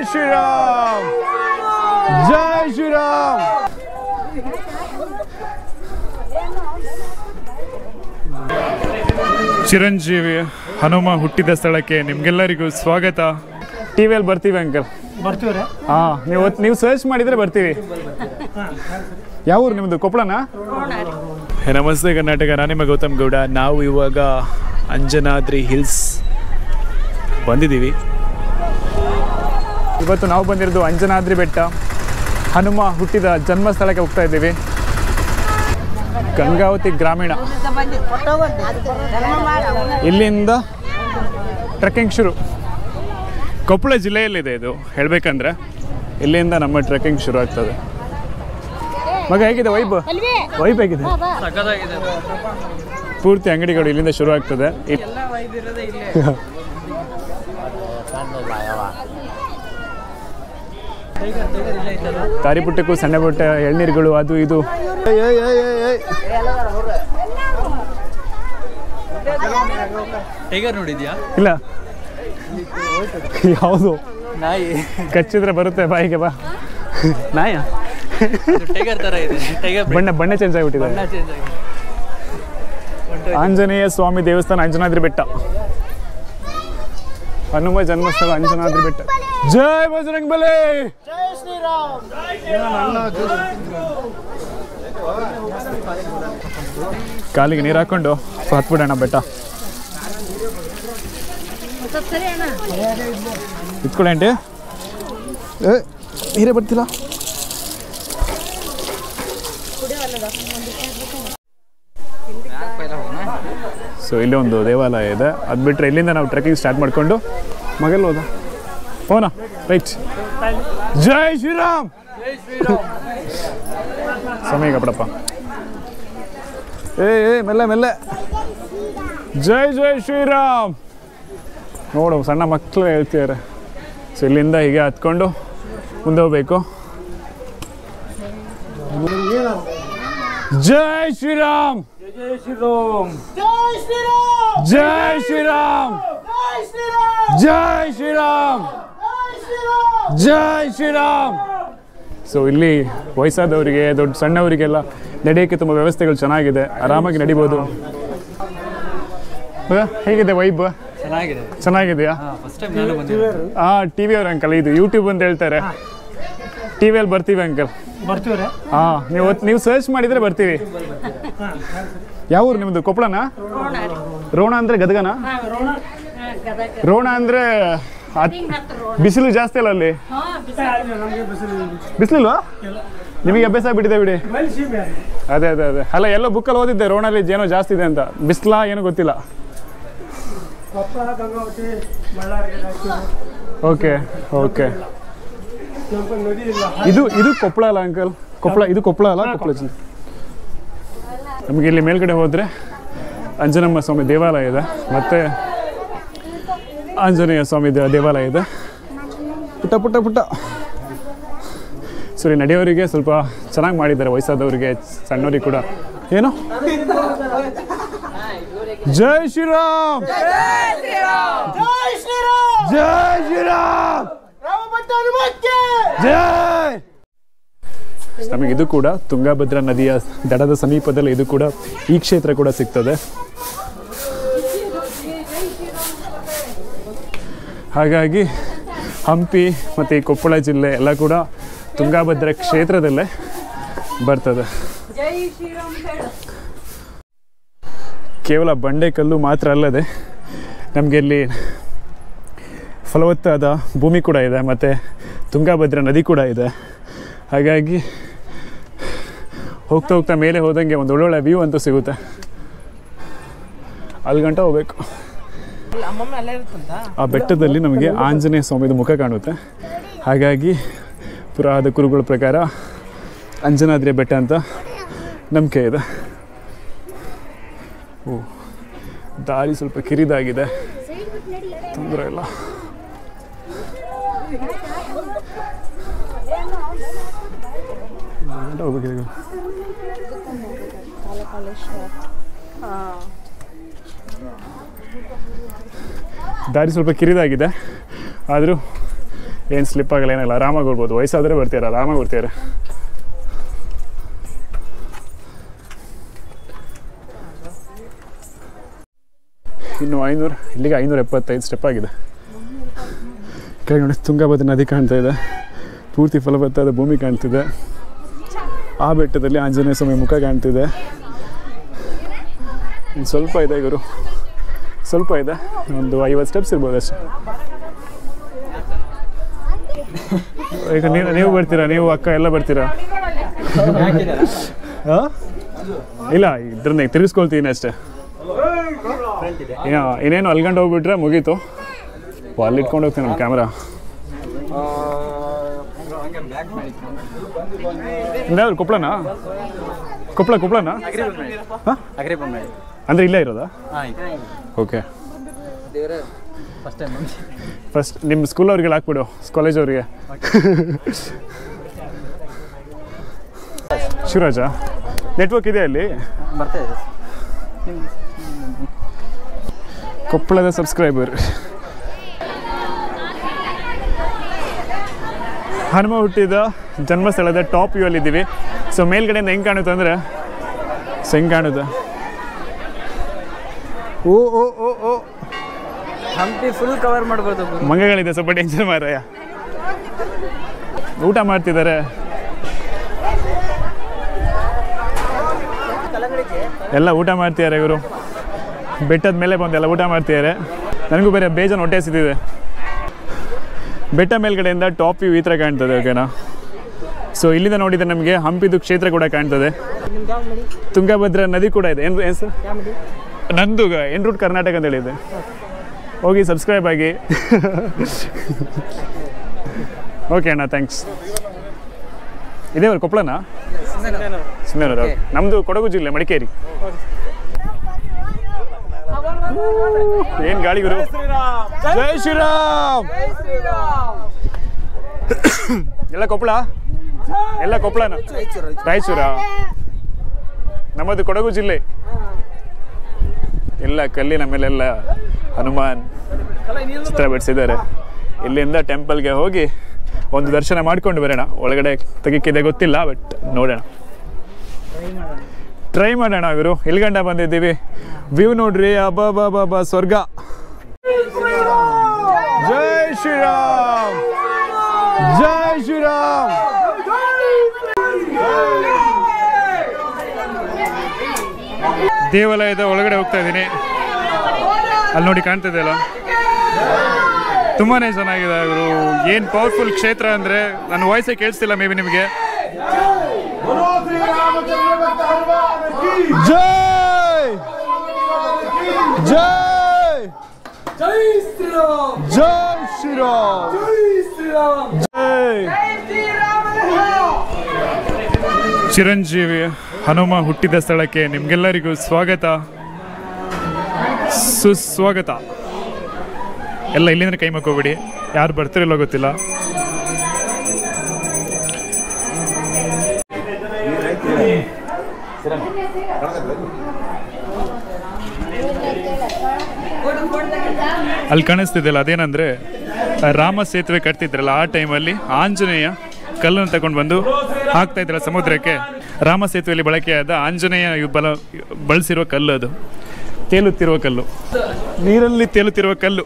ಶ್ರೀರಾಮ್ ಜೈ ಶ್ರೀರಾಮ್ ಚಿರಂಜೀವಿ ಹನುಮ ಹುಟ್ಟಿದ ಸ್ಥಳಕ್ಕೆ ನಿಮ್ಗೆಲ್ಲರಿಗೂ ಸ್ವಾಗತ ಟಿವಿಯಲ್ಲಿ ಬರ್ತೀವಿ ಅಂಕಲ್ ಬರ್ತೀವ್ರಿ ಹಾ ನೀವು ನೀವು ಸರ್ಚ್ ಮಾಡಿದ್ರೆ ಬರ್ತೀವಿ ಯಾವ ಊರು ನಿಮ್ಮದು ಕೊಪ್ಪಳನಾ ನಮಸ್ತೆ ಕರ್ನಾಟಕ ನಾನು ನಿಮ್ಮ ಗೌತಮ್ ಗೌಡ ನಾವು ಇವಾಗ ಅಂಜನಾದ್ರಿ ಹಿಲ್ಸ್ ಬಂದಿದ್ದೀವಿ ಇವತ್ತು ನಾವು ಬಂದಿರೋದು ಅಂಜನಾದ್ರಿ ಬೆಟ್ಟ ಹನುಮ ಹುಟ್ಟಿದ ಜನ್ಮಸ್ಥಳಕ್ಕೆ ಹೋಗ್ತಾ ಇದ್ದೀವಿ ಗಂಗಾವತಿ ಗ್ರಾಮೀಣ ಇಲ್ಲಿಂದ ಟ್ರೆಕ್ಕಿಂಗ್ ಶುರು ಕೊಪ್ಪಳ ಜಿಲ್ಲೆಯಲ್ಲಿದೆ ಇದು ಹೇಳಬೇಕಂದ್ರೆ ಇಲ್ಲಿಂದ ನಮ್ಮ ಟ್ರೆಕ್ಕಿಂಗ್ ಶುರು ಆಗ್ತದೆ ಮಗ ಹೇಗಿದೆ ವೈಬ್ ವೈಬ್ ಹೇಗಿದೆ ಪೂರ್ತಿ ಅಂಗಡಿಗಳು ಇಲ್ಲಿಂದ ಶುರು ಆಗ್ತದೆ ಇಲ್- ದಾರಿ ಪುಟ್ಟಕ್ಕೂ ಸಣ್ಣ ಪುಟ್ಟ ಎಳ್ನೀರುಗಳು ಅದು ಇದು ಟೈಗರ್ ನೋಡಿದ್ಯಾ ಇಲ್ಲ ಯಾವುದು ನಾಯಿ ಕಚ್ಚಿದ್ರೆ ಬರುತ್ತೆ ಬಾಯಿಗೆ ಬಾ ನಾಯ ಟೈಗರ್ ತರ ಇದೆ ಟೈಗರ್ ಬಣ್ಣ ಬಣ್ಣ ಚೇಂಜ್ ಆಗಿಬಿಟ್ಟಿದೆ ಚೇಂಜ್ ಆಗಿದೆ ಆಂಜನೇಯ ಸ್ವಾಮಿ ದೇವಸ್ಥಾನ ಅಂಜನಾದ್ರಿ ಬೆಟ್ಟ ಹನುಮ ಜನ್ಮಸ್ಥಳ ಅಂಜನಾದ್ರಿ ಬೆಟ್ಟ ಜೈ ಬಜರಂಗ್ ಬಲಿ ಕಾಲಿಗೆ ನೀರು ಹಾಕೊಂಡು ಹತ್ಬಿಡೋಣ ಬೆಟ್ಟ ಇಟ್ಕೊಳ್ಳಿ ಆಂಟಿ ಏ ನೀರೇ ಬರ್ತಿಲ್ಲ ಸೊ ಇಲ್ಲಿ ಒಂದು ದೇವಾಲಯ ಇದೆ ಅದು ಬಿಟ್ಟರೆ ಇಲ್ಲಿಂದ ನಾವು ಟ್ರೆಕ್ಕಿಂಗ್ ಸ್ಟಾರ್ಟ್ ಮಾಡಿಕೊಂಡು ಮಗಲ್ ಹೋದ ಹೋನ ರೈಟ್ ಜೈ ಶ್ರೀರಾಮ್ ಸಮಯ ಕಪಡಪ್ಪ ಏ ಏ ಮೆಲ್ಲೆ ಮೆಲ್ಲೆ ಜೈ ಜೈ ಶ್ರೀರಾಮ್ ನೋಡು ಸಣ್ಣ ಮಕ್ಕಳು ಹೇಳ್ತಿದ್ದಾರೆ ಸೊ ಇಲ್ಲಿಂದ ಹೀಗೆ ಹತ್ಕೊಂಡು ಮುಂದೆ ಹೋಗ್ಬೇಕು ಜೈ ಶ್ರೀರಾಮ್ ಜೈ ಶ್ರೀರಾಮ್ ಜೈ ಶ್ರೀರಾಮ್ ಜೈ ಶ್ರೀರಾಮ್ ಸೊ ಇಲ್ಲಿ ವಯಸ್ಸಾದವರಿಗೆ ದೊಡ್ಡ ಸಣ್ಣವರಿಗೆಲ್ಲ ನಡೆಯೋಕ್ಕೆ ತುಂಬ ವ್ಯವಸ್ಥೆಗಳು ಚೆನ್ನಾಗಿದೆ ಆರಾಮಾಗಿ ನಡಿಬೋದು ಹೌದಾ? ಹೇಗಿದೆ ವೈಬ್ ಚೆನ್ನಾಗಿದೆ ಚೆನ್ನಾಗಿದೆಯಾ ಫಸ್ಟ್ ಟೈಮ್ ನಾನು ಬಂದಿರೋದು ಹಾ ಟಿ ವಿ ಅವ್ರ ಅಂಕಲ್ ಇದು ಯೂಟ್ಯೂಬ್ ಅಂತ ಹೇಳ್ತಾರೆ ಟಿ ವಿಯಲ್ಲಿ ಬರ್ತೀವಿ ಅಂಕಲ್ ಬರ್ತೀವ್ರಿ ಹಾ ನೀವು ನೀವು ಸರ್ಚ್ ಮಾಡಿದ್ರೆ ಬರ್ತೀವಿ ಯಾವ ಊರು ನಿಮ್ಮದು ಕೊಪ್ಪಳನಾ ರೋಣ ಅಂದ್ರೆ ಗದಗನ ರೋಣ ಅಂದ್ರೆ ಅತ್- ಬಿಸಿಲು ಜಾಸ್ತಿ ಅಲ್ಲ ಅಲ್ಲಿ ಬಿಸಿಲಿಲ್ವಾ ನಿಮಗೆ ಅಭ್ಯಾಸ ಆಗ್ಬಿಟ್ಟಿದೆ ಬಿಡಿ ಅದೇ ಅದೇ ಅದೇ ಅಲ್ಲ ಎಲ್ಲೋ ಬುಕ್ಕಲ್ಲಿ ಓದಿದ್ದೆ ರೋಣಲ್ಲಿ ಏನೋ ಜಾಸ್ತಿ ಇದೆ ಅಂತ ಬಿಸಿಲಾ ಏನೋ ಗೊತ್ತಿಲ್ಲ ಓಕೆ ಓಕೆ ಇದು ಇದು ಕೊಪ್ಪಳ ಅಲ್ಲ ಅಂಕಲ್ ಕೊಪ್ಪಳ ಇದು ಕೊಪ್ಪಳ ಅಲ್ಲ ಕೊಪ್ಪಳ ಜಿಲ್ಲೆ ನಮಗೆ ಇಲ್ಲಿ ಮೇಲ್ಗಡೆ ಹೋದರೆ ಅಂಜನಮ್ಮ ಸ್ವಾಮಿ ದೇವಾಲಯ ಇದೆ ಮತ್ತು ಆಂಜನೇಯ ಸ್ವಾಮಿ ದೇ- ದೇವಾಲಯ ಇದೆ ಪುಟ್ಟ ಪುಟ್ಟ ಪುಟ್ಟ ಸರಿ ನಡೆಯೋರಿಗೆ ಸ್ವಲ್ಪ ಚೆನ್ನಾಗಿ ಮಾಡಿದ್ದಾರೆ ವಯಸ್ಸಾದವರಿಗೆ ಸಣ್ಣವರಿಗೆ ಕೂಡ ಏನು ಜೈ ಶ್ರೀರಾಮ್ ಜೈ ಶ್ರೀರಾಮ್ ಜೈ ನಮಗೆ ಇದು ಕೂಡ ತುಂಗಭದ್ರಾ ನದಿಯ ದಡದ ಸಮೀಪದಲ್ಲಿ ಇದು ಕೂಡ ಈ ಕ್ಷೇತ್ರ ಕೂಡ ಸಿಗ್ತದೆ ಹಾಗಾಗಿ ಹಂಪಿ ಮತ್ತು ಈ ಕೊಪ್ಪಳ ಜಿಲ್ಲೆ ಎಲ್ಲ ಕೂಡ ತುಂಗಭದ್ರಾ ಕ್ಷೇತ್ರದಲ್ಲೇ ಬರ್ತದೆ ಕೇವಲ ಬಂಡೆಕಲ್ಲು ಮಾತ್ರ ಅಲ್ಲದೆ ನಮಗೆ ಇಲ್ಲಿ ಫಲವತ್ತಾದ ಭೂಮಿ ಕೂಡ ಇದೆ ಮತ್ತು ತುಂಗಭದ್ರಾ ನದಿ ಕೂಡ ಇದೆ ಹಾಗಾಗಿ ಹೋಗ್ತಾ ಹೋಗ್ತಾ ಮೇಲೆ ಹೋದಂಗೆ ಒಂದು ಒಳ್ಳೊಳ್ಳೆ ವ್ಯೂ ಅಂತೂ ಸಿಗುತ್ತೆ ಅಲ್ಲಿ ಗಂಟ ಹೋಗ್ಬೇಕು ಆ ಬೆಟ್ಟದಲ್ಲಿ ನಮಗೆ ಆಂಜನೇಯ ಸ್ವಾಮಿದು ಮುಖ ಕಾಣುತ್ತೆ ಹಾಗಾಗಿ ಪುರಾದ ಕುರುಗಳ ಪ್ರಕಾರ ಅಂಜನಾದ್ರಿ ಬೆಟ್ಟ ಅಂತ ನಂಬಿಕೆ ಇದೆ ಓ ದಾರಿ ಸ್ವಲ್ಪ ಕಿರಿದಾಗಿದೆ ತೊಂದರೆ ಇಲ್ಲ ಗಂಟ ಹೋಗ್ಬೇಕು ಈಗ. ದಾರಿ ಸ್ವಲ್ಪ ಕಿರಿದಾಗಿದೆ ಆದರೂ ಏನು ಸ್ಲಿಪ್ ಆಗಲ್ಲ ಏನಿಲ್ಲ ಆರಾಮಾಗಿ ಹೋಗ್ಬೋದು ವಯಸ್ಸಾದರೆ ಬರ್ತೀರ ಆರಾಮಾಗಿ ಬರ್ತೀರ ಇನ್ನು ಐನೂರು ಇಲ್ಲಿಗೆ ಐನೂರ ಎಪ್ಪತ್ತೈದು ಸ್ಟೆಪ್ ಆಗಿದೆ ಕೆಳಗೆ ನೋಡಿ ತುಂಗಭದ್ರಾ ನದಿ ಕಾಣ್ತಾ ಇದೆ ಪೂರ್ತಿ ಫಲವತ್ತಾದ ಭೂಮಿ ಕಾಣ್ತಿದೆ ಆ ಬೆಟ್ಟದಲ್ಲಿ ಆಂಜನೇಯ ಸ್ವಾಮಿ ಮುಖ ಕಾಣ್ತಿದೆ ಇನ್ನು ಸ್ವಲ್ಪ ಇದೆ ಗುರು ಸ್ವಲ್ಪ ಇದೆ ಒಂದು ಐವತ್ತು ಸ್ಟೆಪ್ಸ್ ಇರ್ಬೋದು ಅಷ್ಟೇ ಈಗ ನೀವು ನೀವು ಬರ್ತೀರಾ ನೀವು ಅಕ್ಕ ಎಲ್ಲ ಬರ್ತೀರಾ ಆ? ಇಲ್ಲ ಇದ್ರನ್ನ ತಿರ್ಗಿಸ್ಕೊಳ್ತೀನಿ ಅಷ್ಟೇ ಏನೋ ಇನ್ನೇನು ಅಲ್ಗಂಡು ಹೋಗ್ಬಿಟ್ರೆ ಮುಗೀತು ಓ, ಅಲ್ಲಿ ಇಟ್ಕೊಂಡು ಹೋಗ್ತೀನಿ ನಮ್ಮ ಕ್ಯಾಮ್ರಾ ಇನ್ಯಾವ್ದು ಕೊಪ್ಪಳನಾ ಕೊಪ್ಪಳ ಕೊಪ್ಪಳನಾ ಹಾಂ ಅಗ್ರಿ ಬಂದ ಅಂದರೆ ಇಲ್ಲೇ ಇರೋದಾ ಹಾಂ ಓಕೆ ದೇವ್ರ ಫಸ್ಟ್ ಟೈಮ್ ಫಸ್ಟ್ ನಿಮ್ಮ ಸ್ಕೂಲ್ ಅವ್ರಿಗೆ ಹಾಕ್ಬಿಡು ಕಾಲೇಜ್ ಅವ್ರಿಗೆ ಶಿವರಾಜ ನೆಟ್ವರ್ಕ್ ಇದೆ ಅಲ್ಲಿ ಬರ್ತಾ ಇದೆ ಕೊಪ್ಪಳದ ಸಬ್ಸ್ಕ್ರೈಬರ್ ಹನುಮ ಹುಟ್ಟಿದ ಜನ್ಮಸ್ಥಳದ ಟಾಪ್ ವ್ಯೂ ಅಲ್ಲಿದ್ದೀವಿ ಸೊ ಮೇಲ್ಗಡೆಯಿಂದ ಹೆಂಗೆ ಕಾಣುತ್ತೆ ಅಂದರೆ ಸೊ ಹೆಂಗೆ ಕಾಣುತ್ತೆ ಓ ಓ ಓ ಓ ಹಂಪಿ ಫುಲ್ ಕವರ್ ಮಾಡ್ಬೋದು ಮಂಗಗಳಿದೆ ಸ್ವಲ್ಪ ಡೇಂಜರ್ ಮಾರಾಯ ಊಟ ಮಾಡ್ತಿದ್ದಾರೆ ಎಲ್ಲ ಊಟ ಮಾಡ್ತಿದ್ದಾರೆ ಇವರು ಬೆಟ್ಟದ ಮೇಲೆ ಬಂದು ಎಲ್ಲ ಊಟ ಮಾಡ್ತಿದ್ದಾರೆ ನನಗೂ ಬೇರೆ ಬೇಜಾನ್ ಹೊಟ್ಟೆ ಹಸಿದಿದೆ ಬೆಟ್ಟ ಮೇಲ್ಗಡೆಯಿಂದ ಟಾಪ್ ವ್ಯೂ ಈ ಥರ ಕಾಣ್ತದೆ ಓಕೆನಾ ಸೊ ಇಲ್ಲಿಂದ ನೋಡಿದರೆ ನಮಗೆ ಹಂಪಿದು ಕ್ಷೇತ್ರ ಕೂಡ ಕಾಣ್ತದೆ ತುಂಗಭದ್ರಾ ನದಿ ಕೂಡ ಇದೆ ಏನು ಏನು ಸರ್ ನಂದು ಎನ್ ರೂಟ್ ಕರ್ನಾಟಕ ಅಂತ ಹೇಳಿದೆ ಹೋಗಿ ಸಬ್ಸ್ಕ್ರೈಬ್ ಆಗಿ ಓಕೆ ಅಣ್ಣ ಥ್ಯಾಂಕ್ಸ್ ಇದೇ ಅವ್ರ ಕೊಪ್ಪಳನಾ ಸಿಂಧನೂರು ನಮ್ಮದು ಕೊಡಗು ಜಿಲ್ಲೆ ಮಡಿಕೇರಿ ಏನು ಗಾಳಿ ಗುರು ಜೈ ಶ್ರೀರಾಮ್ ಎಲ್ಲ ಕೊಪ್ಪಳ ಎಲ್ಲ ಕೊಪ್ಪಳನ ರಾಯಚೂರ ನಮ್ಮದು ಕೊಡಗು ಜಿಲ್ಲೆ ಎಲ್ಲ ಕಲ್ಲಿನ ಮೇಲೆಲ್ಲ ಹನುಮಾನ್ ಚಿತ್ರ ಬಿಡಿಸಿದ್ದಾರೆ ಇಲ್ಲಿಂದ ಟೆಂಪಲ್ಗೆ ಹೋಗಿ ಒಂದು ದರ್ಶನ ಮಾಡ್ಕೊಂಡು ಬರೋಣ ಒಳಗಡೆ ತೆಗಿಕ್ಕಿದೆ ಗೊತ್ತಿಲ್ಲ ಬಟ್ ನೋಡೋಣ ಟ್ರೈ ಮಾಡೋಣ ಗುರು ಎಲ್ಗಂಡ ಬಂದಿದ್ದೀವಿ ವ್ಯೂ ನೋಡ್ರಿ ಅಬ್ಬಾ ಸ್ವರ್ಗ ಜೈ ಶ್ರೀರಾಮ್ ಜೈ ಶ್ರೀರಾಮ್ ದೇವಾಲಯದ ಒಳಗಡೆ ಹೋಗ್ತಾ ಇದ್ದೀನಿ ಅಲ್ಲಿ ನೋಡಿ ಕಾಣ್ತಿದೆ ಅಲ್ಲ ತುಂಬಾನೇ ಚೆನ್ನಾಗಿದೆ ಅವರು ಏನು ಪವರ್ಫುಲ್ ಕ್ಷೇತ್ರ ಅಂದರೆ ನನ್ನ ವಾಯ್ಸೇ ಕೇಳಿಸ್ತಿಲ್ಲ ಮೇ ಬಿ ನಿಮಗೆ ಜೈ ಜೈ ಜೈ ಶ್ರೀರಾಮ್ ಜೈ ಶ್ರೀರಾಮ್ ಜೈ ಶ್ರೀರಾಮ್ ಜೈ ಚಿರಂಜೀವಿ ಹನುಮ ಹುಟ್ಟಿದ ಸ್ಥಳಕ್ಕೆ ನಿಮ್ಗೆಲ್ಲರಿಗೂ ಸ್ವಾಗತ ಸುಸ್ವಾಗತ ಎಲ್ಲ ಇಲ್ಲಿಂದ ಕೈ ಮಕ್ಕೋಬಿಡಿ ಯಾರು ಬರ್ತಿರಲ್ಲೋ ಗೊತ್ತಿಲ್ಲ ಅಲ್ಲಿ ಕಾಣಿಸ್ತಿದ್ದಲ್ಲ ಅದೇನಂದ್ರೆ ರಾಮ ಸೇತುವೆ ಕಟ್ತಿದ್ರಲ್ಲ ಆ ಟೈಮಲ್ಲಿ ಆಂಜನೇಯ ಕಲ್ಲನ್ನು ತಗೊಂಡು ಬಂದು ಹಾಕ್ತಾ ಇದ್ರಲ್ಲ ಸಮುದ್ರಕ್ಕೆ ರಾಮ ಸೇತುವೆಯಲ್ಲಿ ಬಳಕೆಯಾದ ಆಂಜನೇಯ ಇವ್ ಬಲ ಬಳಸಿರುವ ಕಲ್ಲು ಅದು ತೇಲುತ್ತಿರುವ ಕಲ್ಲು ನೀರಲ್ಲಿ ತೇಲುತ್ತಿರುವ ಕಲ್ಲು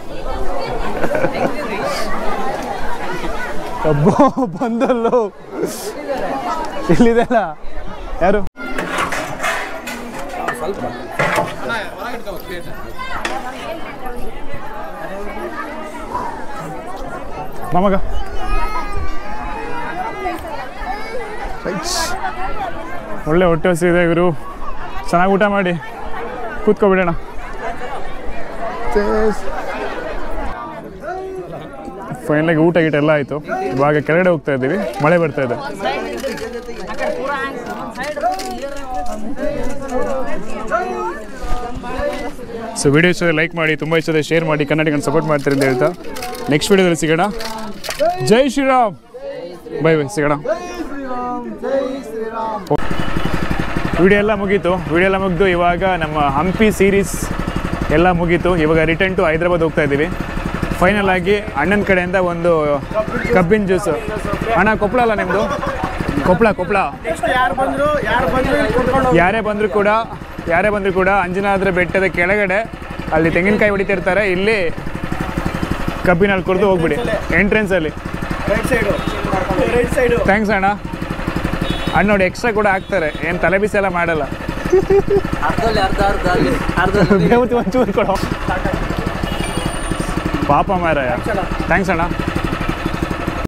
ಅಬ್ಬೋ ಬಂದಲ್ಲೋ ಇಲ್ಲಿದೆಲ್ಲ ಯಾರು ನಮಗ ಒಳ್ಳೆ ಹೊಟ್ಟೆ ಹಸಿದೆ ಇವರು ಚೆನ್ನಾಗಿ ಊಟ ಮಾಡಿ ಕೂತ್ಕೊಬಿಡೋಣ ಫೈನಲಾಗಿ ಊಟ ಗೀಟ ಎಲ್ಲ ಆಯಿತು ಇವಾಗ ಕೆಳಗಡೆ ಹೋಗ್ತಾ ಇದ್ದೀವಿ ಮಳೆ ಬರ್ತಾ ಇದೆ ಸೊ ವಿಡಿಯೋ ಇಷ್ಟ ಲೈಕ್ ಮಾಡಿ ತುಂಬ ಇಷ್ಟದ ಶೇರ್ ಮಾಡಿ ಕನ್ನಡಿಗನ ಸಪೋರ್ಟ್ ಮಾಡ್ತೀರಿ ಅಂತ ಹೇಳ್ತಾ ನೆಕ್ಸ್ಟ್ ವಿಡಿಯೋದಲ್ಲಿ ಸಿಗೋಣ ಜೈ ಶ್ರೀರಾಮ್ ಬೈ ಬೈ ಸಿಗೋಣ ವಿಡಿಯೋ ಎಲ್ಲ ಮುಗೀತು ವಿಡಿಯೋ ಎಲ್ಲ ಮುಗಿದು ಇವಾಗ ನಮ್ಮ ಹಂಪಿ ಸೀರೀಸ್ ಎಲ್ಲ ಮುಗೀತು ಇವಾಗ ರಿಟರ್ನ್ ಟು ಹೈದ್ರಾಬಾದ್ ಹೋಗ್ತಾ ಇದ್ದೀವಿ ಫೈನಲ್ ಆಗಿ ಅಣ್ಣನ ಕಡೆಯಿಂದ ಒಂದು ಕಬ್ಬಿನ ಜ್ಯೂಸು ಅಣ್ಣ ಕೊಪ್ಪಳ ಅಲ್ಲ ನಿಮ್ಮದು ಕೊಪ್ಪಳ ಕೊಪ್ಪಳ ಯಾರು ಬಂದ್ರು ಯಾರು ಬಂದ್ರು ಇಲ್ಲಿ ಕುತ್ಕೊಂಡು ಯಾರೇ ಬಂದರೂ ಕೂಡ ಯಾರೇ ಬಂದರೂ ಕೂಡ ಅಂಜನಾದ್ರಿ ಬೆಟ್ಟದ ಕೆಳಗಡೆ ಅಲ್ಲಿ ತೆಂಗಿನಕಾಯಿ ಹೊಡಿತಿರ್ತಾರೆ ಇಲ್ಲಿ ಕಬ್ಬಿನಲ್ಲಿ ಕುಡಿದು ಹೋಗ್ಬಿಡಿ ಎಂಟ್ರೆನ್ಸಲ್ಲಿ right side right side thanks ಅಣ್ಣ ಅಣ್ಣ ನೋಡಿ ಎಕ್ಸ್ಟ್ರಾ ಕೂಡ ಹಾಕ್ತಾರೆ ಏನು ತಲೆ ಬಿಸಿ ಎಲ್ಲ ಮಾಡಲ್ಲ ಅರ್ಧಲ್ಲಿ ಅರ್ಧ ಅರ್ಧ ಅಲ್ಲಿ ಅರ್ಧ ಬೇವತ್ತು ಒಂಚೂರು ಕೊಡೋ ಪಾಪ ಮಾರಾಯ ಥ್ಯಾಂಕ್ಸ್ ಅಣ್ಣ